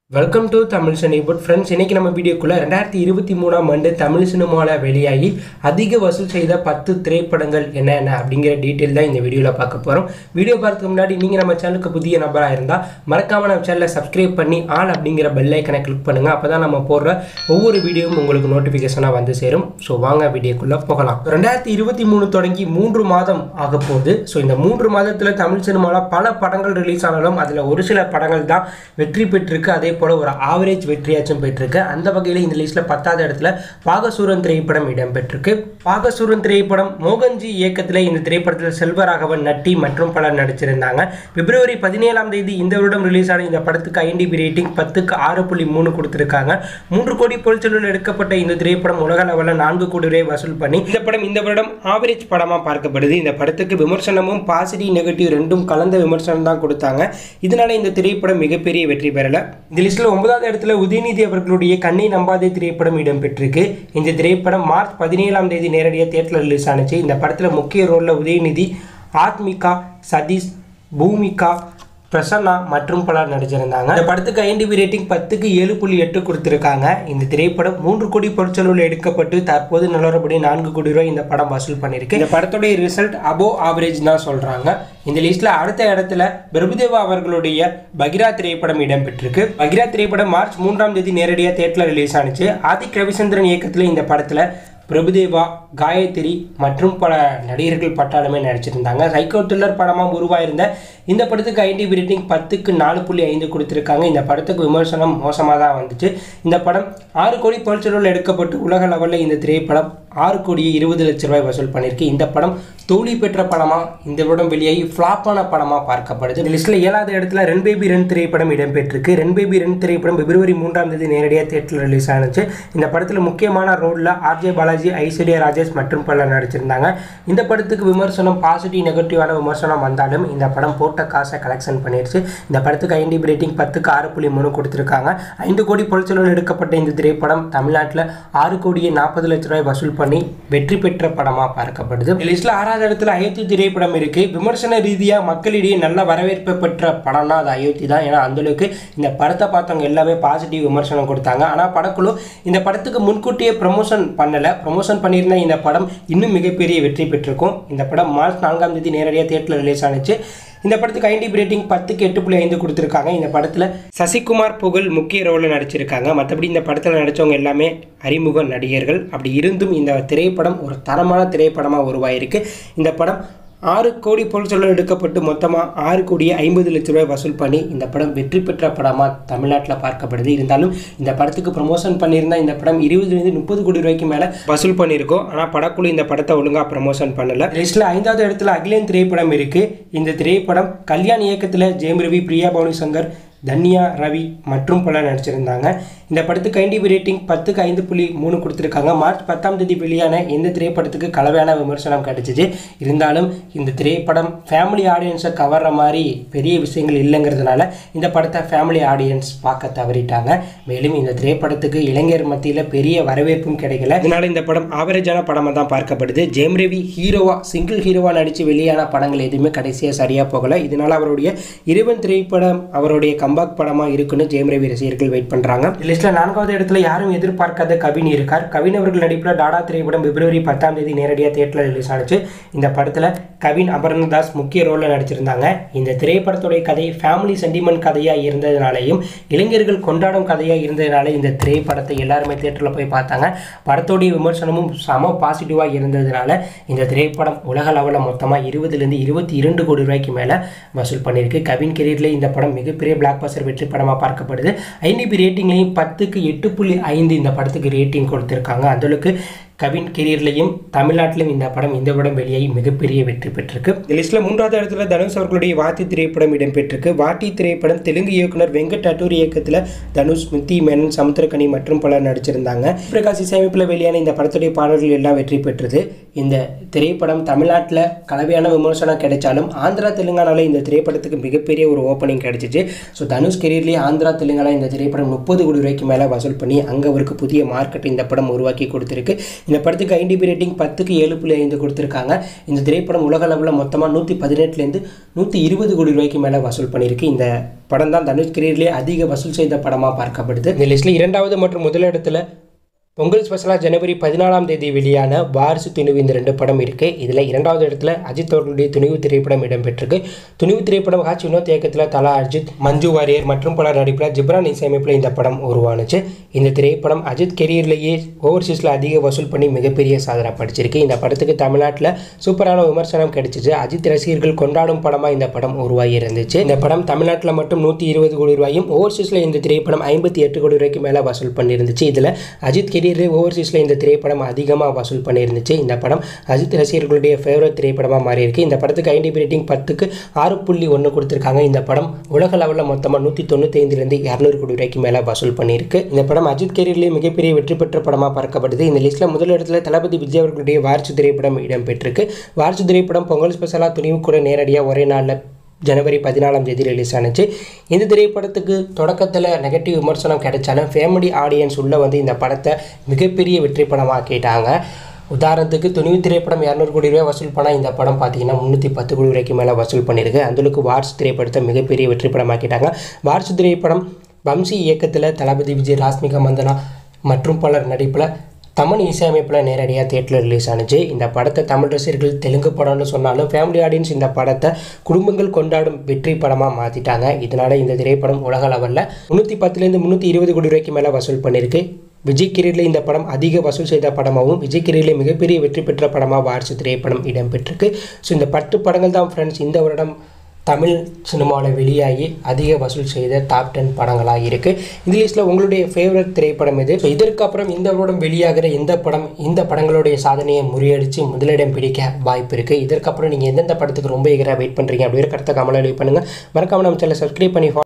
welcome to Tamil சினி பட் friends இன்னைக்கு நம்ம வீடியோக்குள்ள ரெண்டாயிரத்தி இருபத்தி மூணாம் ஆண்டு தமிழ் சினிமாவில் வெளியாகி அதிக வசூல் செய்த பத்து திரைப்படங்கள் என்னென்ன அப்படிங்கிற டீட்டெயில் தான் இந்த வீடியோவில் பார்க்க போகிறோம் வீடியோ பார்க்கறதுக்கு முன்னாடி நீங்கள் நம்ம சேனலுக்கு புதிய நபராக இருந்தால் மறக்காம நம்ம சேனலை சப்ஸ்கிரைப் பண்ணி ஆல் அப்படிங்கிற பெல் ஐக்கனை கிளிக் பண்ணுங்கள் அப்போ தான் நம்ம போடுற ஒவ்வொரு வீடியோவும் உங்களுக்கு நோட்டிஃபிகேஷனாக வந்து சேரும் ஸோ வாங்க வீடியோக்குள்ளே போகலாம் ரெண்டாயிரத்தி இருபத்தி மூணு தொடங்கி மூன்று மாதம் ஆக போகுது ஸோ இந்த மூன்று மாதத்தில் தமிழ் சினிமாவில் பல படங்கள் ரிலீஸ் ஆனாலும் அதில் ஒரு சில படங்கள் தான் வெற்றி பெற்றிருக்கு அதே போல் ஒரு ஆவரேஜ் வெற்றியாச்சும் பெற்றிருக்கு அந்த வகையில் இந்த லிஸ்ட்டில் பத்தாவது இடத்துல பாகசூரன் திரைப்படம் இடம்பெற்றிருக்கு பாகசூரன் திரைப்படம் மோகன்ஜி இயக்கத்தில் இந்த திரைப்படத்தில் செல்வராகவன் நட்டி மற்றும் பலர் நடிச்சிருந்தாங்க பிப்ரவரி பதினேழாம் தேதி இந்த வருடம் ரிலீஸ் ஆன இந்த படத்துக்கு ஐஎன்டிபி ரேட்டிங் பத்துக்கு ஆறு புள்ளி மூணு கொடுத்துருக்காங்க மூன்று கோடி பொருட்செலவில் எடுக்கப்பட்ட இந்த திரைப்படம் உலக லெவலில் நான்கு கோடி ரூபாய் வசூல் பண்ணி இந்த படம் இந்த வருடம் ஆவரேஜ் படமாக பார்க்கப்படுது இந்த படத்துக்கு விமர்சனமும் பாசிட்டிவ் நெகட்டிவ் ரெண்டும் கலந்த விமர்சனம் தான் கொடுத்தாங்க இதனால இந்த திரைப்படம் மிகப்பெரிய வெற்றி பெறல இந்த லிஸ்ட்ல ஒன்பதாவது இடத்துல உதயநிதி அவர்களுடைய கண்ணை நம்பாதே திரைப்படம் இடம்பெற்றிருக்கு இந்த திரைப்படம் மார்ச் பதினேழாம் தேதி நேரடியாக தியேட்டரில் ரிலீஸ் ஆனுச்சு இந்த படத்தில் முக்கிய ரோலில் உதயநிதி ஆத்மிகா சதீஷ் பூமிகா பிரசன்னா மற்றும் பலர் நடிச்சிருந்தாங்க இந்த படத்துக்கு ஐஎன்டிபி ரேட்டிங் பத்துக்கு ஏழு புள்ளி எட்டு கொடுத்துருக்காங்க இந்த திரைப்படம் மூன்று கோடி பொருட்செலவில் எடுக்கப்பட்டு தற்போது நிலவரப்படி நான்கு கோடி ரூபாய் இந்த படம் வசூல் பண்ணியிருக்கு இந்த படத்துடைய ரிசல்ட் அபோ ஆவரேஜ் தான் சொல்றாங்க இந்த லிஸ்ட்ல அடுத்த இடத்துல பிரபுதேவா அவர்களுடைய பகிரா திரைப்படம் இடம்பெற்றிருக்கு பகிரா திரைப்படம் மார்ச் மூன்றாம் தேதி நேரடியாக தேட்டரில் ரிலீஸ் ஆனிச்சு ஆதிக் ரவிச்சந்திரன் இயக்கத்தில் இந்த படத்தில் பிரபுதேவா காயத்ரி மற்றும் பல நடிகர்கள் பட்டாளமே நடிச்சிருந்தாங்க சைக்கோ த்ரில்லர் படமாக உருவாயிருந்த இந்த படத்துக்கு ஐடி ரேட்டிங் பத்துக்கு நாலு புள்ளி ஐந்து கொடுத்துருக்காங்க இந்த படத்துக்கு விமர்சனம் மோசமாக தான் வந்துச்சு இந்த படம் ஆறு கோடி பொருட்செலவில் எடுக்கப்பட்டு உலக லெவலில் இந்த திரைப்படம் ஆறு கோடியே இருபது லட்ச ரூபாய் வசூல் பண்ணியிருக்கு இந்த படம் தோல்வி பெற்ற படமாக இந்த வருடம் வெளியாகி ஃப்ளாப்பான படமாக பார்க்கப்படுது இந்த லிஸ்ட்டில் ஏழாவது இடத்துல ரென் பேபி ரென் திரைப்படம் இடம்பெற்றிருக்கு ரென் பேபி ரென் திரைப்படம் பிப்ரவரி மூன்றாம் தேதி நேரடியாக தேட்டரில் ரிலீஸ் ஆனிச்சு இந்த படத்தில் முக்கியமான ரோலில் ஆர்ஜே பாலாஜி ஐஸ்வர்யா ராஜேஷ் மற்றும் பலர் நடிச்சிருந்தாங்க இந்த படத்துக்கு விமர்சனம் பாசிட்டிவ் நெகட்டிவான விமர்சனம் வந்தாலும் இந்த படம் போட்ட காசை கலெக்ஷன் பண்ணிடுச்சு இந்த படத்துக்கு ஐஎன்டிபி ரேட்டிங் பத்துக்கு ஆறு புள்ளி மூணு கொடுத்துருக்காங்க ஐந்து கோடி பொருட்செலவில் எடுக்கப்பட்ட இந்த திரைப்படம் தமிழ்நாட்டில் ஆறு கோடியே நாற்பது லட்ச ரூபாய் வசூல் பண்ணி வெற்றி பெற்ற படமாக பார்க்கப்படுது இந்த லிஸ்ட்டில் ஆறாவது இடத்துல அயோத்தி திரைப்படம் இருக்கு விமர்சன ரீதியாக மக்களிடையே நல்ல வரவேற்பு பெற்ற படம்னா அது அயோத்தி தான் ஏன்னா அந்தளவுக்கு இந்த படத்தை பார்த்தவங்க எல்லாமே பாசிட்டிவ் விமர்சனம் கொடுத்தாங்க ஆனால் படக்குழு இந்த படத்துக்கு முன்கூட்டியே ப்ரமோஷன் பண்ணலை ப்ரமோஷன் பண்ணியிருந்த இந்த படம் இன்னும் மிகப்பெரிய வெற்றி பெற்றிருக்கும் இந்த படம் மார்ச் நான்காம் தேதி நேரடியாக தேட்டரில் ரிலீஸ் ஆனிச்சு இந்த படத்துக்கு ஐடி ரேட்டிங் பத்துக்கு எட்டு புள்ளி ஐந்து கொடுத்துருக்காங்க இந்த படத்தில் சசிகுமார் புகழ் முக்கிய ரோலில் நடிச்சிருக்காங்க மற்றபடி இந்த படத்தில் நடித்தவங்க எல்லாமே அறிமுக நடிகர்கள் அப்படி இருந்தும் இந்த திரைப்படம் ஒரு தரமான திரைப்படமாக உருவாயிருக்கு இந்த படம் ஆறு கோடி பொருட்செலவு எடுக்கப்பட்டு மொத்தமாக ஆறு கோடியே ஐம்பது லட்ச ரூபாய் வசூல் பண்ணி இந்த படம் வெற்றி பெற்ற படமாக தமிழ்நாட்டில் பார்க்கப்படுது இருந்தாலும் இந்த படத்துக்கு ப்ரமோஷன் பண்ணியிருந்தால் இந்த படம் இருபதுலேருந்து முப்பது கோடி ரூபாய்க்கு மேலே வசூல் பண்ணியிருக்கோம் ஆனால் படக்குழு இந்த படத்தை ஒழுங்காக ப்ரமோஷன் பண்ணல லிஸ்ட்டில் ஐந்தாவது இடத்துல அகிலேன் திரைப்படம் இருக்குது இந்த திரைப்படம் கல்யாண் இயக்கத்தில் ஜெயம் ரவி பிரியா பவானி சங்கர் தன்யா ரவி மற்றும் பலர் நடிச்சிருந்தாங்க இந்த படத்துக்கு ஐடிபி ரேட்டிங் பத்துக்கு ஐந்து புள்ளி மூணு கொடுத்துருக்காங்க மார்ச் பத்தாம் தேதி வெளியான இந்த திரைப்படத்துக்கு கலவையான விமர்சனம் கிடைச்சிச்சு இருந்தாலும் இந்த திரைப்படம் ஃபேமிலி ஆடியன்ஸை கவர்ற மாதிரி பெரிய விஷயங்கள் இல்லைங்கிறதுனால இந்த படத்தை ஃபேமிலி ஆடியன்ஸ் பார்க்க தவறிட்டாங்க மேலும் இந்த திரைப்படத்துக்கு இளைஞர் மத்தியில் பெரிய வரவேற்பும் கிடைக்கல இதனால இந்த படம் ஆவரேஜான படமாக தான் பார்க்கப்படுது ஜெயம் ரவி ஹீரோவா சிங்கிள் ஹீரோவா நடித்து வெளியான படங்கள் எதுவுமே கடைசியாக சரியாக போகல இதனால அவருடைய இருவன் திரைப்படம் அவருடைய கம்பாக் படமாக இருக்குன்னு ஜெயம் ரவி ரசிகர்கள் வெயிட் பண்ணுறாங்க லிஸ்ட்டில் நான்காவது இடத்துல யாரும் எதிர்பார்க்காத கவின் இருக்கார் கவின் அவர்கள் நடிப்பில் டாடா திரைப்படம் பிப்ரவரி பத்தாம் தேதி நேரடியாக தேட்டரில் ரிலீஸ் ஆனிச்சு இந்த படத்தில் கவின் அபர்ணதாஸ் முக்கிய ரோலில் நடிச்சிருந்தாங்க இந்த திரைப்படத்துடைய கதை ஃபேமிலி சென்டிமெண்ட் கதையாக இருந்ததுனாலையும் இளைஞர்கள் கொண்டாடும் கதையாக இருந்ததுனால இந்த திரைப்படத்தை எல்லாருமே தேட்டரில் போய் பார்த்தாங்க படத்தோடைய விமர்சனமும் செம பாசிட்டிவாக இருந்ததுனால இந்த திரைப்படம் உலக லெவலில் மொத்தமாக இருபதுலேருந்து இருபத்தி இரண்டு கோடி ரூபாய்க்கு மேலே வசூல் பண்ணியிருக்கு கவின் கெரியரில் இந்த படம் மிகப்பெரிய பிளாக் பஸ்டர் வெற்றி படமாக பார்க்கப்படுது ஐடிபி ரேட்டிங்லையும் பத்துக்கு எட்டு புள்ளி ஐந்து இந்த படத்துக்கு ரேட்டிங் கொடுத்துருக்காங்க அந்தளவுக்கு கவின் கெரியர்லையும் தமிழ்நாட்டிலும் இந்த படம் இந்த படம் வெளியாகி மிகப்பெரிய வெற்றி பெற்றிருக்கு இந்த லிஸ்ட்டில் மூன்றாவது இடத்துல தனுஷ் அவர்களுடைய வாத்தி திரைப்படம் இடம்பெற்றிருக்கு வாட்டி திரைப்படம் தெலுங்கு இயக்குனர் வெங்கட் அட்டூர் இயக்கத்தில் தனுஷ் மித்தி மேனன் சமுத்திரகனி மற்றும் பலர் நடிச்சிருந்தாங்க பிரகாஷ் இசையமைப்பில் வெளியான இந்த படத்துடைய பாடல்கள் எல்லாம் வெற்றி பெற்றது இந்த திரைப்படம் தமிழ்நாட்டில் கலவையான விமர்சனம் கிடைச்சாலும் ஆந்திரா தெலுங்கானாவில் இந்த திரைப்படத்துக்கு மிகப்பெரிய ஒரு ஓப்பனிங் கிடைச்சிச்சு ஸோ தனுஷ் கெரியர்லேயே ஆந்திரா தெலுங்கானா இந்த திரைப்படம் முப்பது கோடி ரூபாய்க்கு மேலே வசூல் பண்ணி அங்கே அவருக்கு புதிய மார்க்கெட் இந்த படம் உருவாக்கி கொடுத்துருக்கு இந்த படத்துக்கு ஐடிபி ரேட்டிங் பத்துக்கு ஏழு புள்ளி ஐந்து கொடுத்துருக்காங்க இந்த திரைப்படம் உலக அளவில் மொத்தமாக நூற்றி பதினெட்டுலேருந்து நூற்றி இருபது கோடி ரூபாய்க்கு மேலே வசூல் பண்ணியிருக்கு இந்த படம் தான் தனுஷ் கரியர்லேயே அதிக வசூல் செய்த படமாக பார்க்கப்படுது இந்த லிஸ்ட்டில் இரண்டாவது மற்றும் முதலிடத்தில் பொங்கல் ஸ்பெஷலாக ஜனவரி பதினாலாம் தேதி வெளியான வாரிசு துணிவு இந்த ரெண்டு படம் இருக்குது இதில் இரண்டாவது இடத்துல அஜித் அவர்களுடைய துணிவு திரைப்படம் இடம்பெற்றிருக்கு துணிவு திரைப்படம் ஹாச் வினோத் இயக்கத்தில் தலா அஜித் மஞ்சு வாரியர் மற்றும் பலர் நடிப்பில் ஜிப்ரான் இசையமைப்பில் இந்த படம் உருவானுச்சு இந்த திரைப்படம் அஜித் கெரியர்லேயே ஓவர்சீஸில் அதிக வசூல் பண்ணி மிகப்பெரிய சாதனை படிச்சிருக்கு இந்த படத்துக்கு தமிழ்நாட்டில் சூப்பரான விமர்சனம் கிடைச்சிச்சு அஜித் ரசிகர்கள் கொண்டாடும் படமாக இந்த படம் உருவாகி இருந்துச்சு இந்த படம் தமிழ்நாட்டில் மட்டும் நூற்றி இருபது கோடி ரூபாயும் ஓவர்சீஸில் இந்த திரைப்படம் ஐம்பத்தி எட்டு கோடி ரூபாய்க்கு மேலே வசூல் பண்ணியிருந்துச்சு இதில் அஜித் கெரியர் ஓவர்சீஸில் இந்த திரைப்படம் அதிகமாக வசூல் பண்ணியிருந்துச்சு இந்த படம் அஜித் ரசிகர்களுடைய ஃபேவரட் திரைப்படமாக மாறி இருக்கு இந்த படத்துக்கு ஐடிபி ரேட்டிங் பத்துக்கு ஆறு புள்ளி ஒன்று கொடுத்துருக்காங்க இந்த படம் உலக லெவலில் மொத்தமாக நூற்றி தொண்ணூற்றி ஐந்துலேருந்து இரநூறு கோடி ரூபாய்க்கு மேலே வசூல் பண்ணியிருக்கு இந்த படம் அஜித் கெரியர்லேயே மிகப்பெரிய வெற்றி பெற்ற படமாக பார்க்கப்படுது இந்த லிஸ்ட்டில் முதல் இடத்துல தளபதி விஜய் அவர்களுடைய வாரிசு திரைப்படம் இடம்பெற்றிருக்கு வாரிசு திரைப்படம் பொங்கல் ஸ்பெஷலாக துணிவு கூட நேரடியாக ஒரே நாளில் ஜனவரி பதினாலாம் தேதி ரிலீஸ் ஆனுச்சு இந்த திரைப்படத்துக்கு தொடக்கத்தில் நெகட்டிவ் விமர்சனம் கிடைச்சாலும் ஃபேமிலி ஆடியன்ஸ் உள்ளே வந்து இந்த படத்தை மிகப்பெரிய வெற்றி படமாக்கிட்டாங்க உதாரணத்துக்கு துணிவு திரைப்படம் இரநூறு கோடி ரூபாய் வசூல் பண்ணால் இந்த படம் பார்த்தீங்கன்னா முந்நூற்றி பத்து கோடி ரூபாய்க்கு மேலே வசூல் பண்ணியிருக்கு அந்தளவுக்கு வார்ஸ் திரைப்படத்தை மிகப்பெரிய வெற்றி படமாக்கிட்டாங்க வார்ஸ் திரைப்படம் வம்சி இயக்கத்தில் தளபதி விஜய் ராஸ்மிகா மந்தனா மற்றும் பலர் நடிப்பில் தமன் இசையமைப்பில் நேரடியாக தேட்டரில் ரிலீஸ் ஆனுச்சு இந்த படத்தை தமிழ் ரசிகர்கள் தெலுங்கு படம்னு சொன்னாலும் ஃபேமிலி ஆடியன்ஸ் இந்த படத்தை குடும்பங்கள் கொண்டாடும் வெற்றி படமாக மாற்றிட்டாங்க இதனால் இந்த திரைப்படம் உலக லெவலில் முந்நூற்றி பத்துலேருந்து முந்நூற்றி இருபது கோடி ரூபாய்க்கு மேலே வசூல் பண்ணியிருக்கு விஜய் கிரியில் இந்த படம் அதிக வசூல் செய்த படமாகவும் விஜய் கிரியில் மிகப்பெரிய வெற்றி பெற்ற படமாக வாரிசு திரைப்படம் இடம்பெற்றிருக்கு ஸோ இந்த பத்து படங்கள் தான் ஃப்ரெண்ட்ஸ் இந்த வருடம் தமிழ் சினிமாவில் வெளியாகி அதிக வசூல் செய்த டாப் டென் படங்களாக இருக்குது இந்த லிஸ்ட்டில் உங்களுடைய ஃபேவரட் திரைப்படம் இது ஸோ இதற்கப்புறம் இந்த வருடம் வெளியாகிற இந்த படம் இந்த படங்களுடைய சாதனையை முறியடித்து முதலிடம் பிடிக்க வாய்ப்பு இருக்குது இதற்கப்புறம் நீங்கள் எந்தெந்த படத்துக்கு ரொம்ப எகராக வெயிட் பண்ணுறீங்க அப்படிங்கிற கருத்தை கமலை பண்ணுங்கள் மறக்காம நம்ம சேனலை சப்ஸ்கிரைப் பண்ணி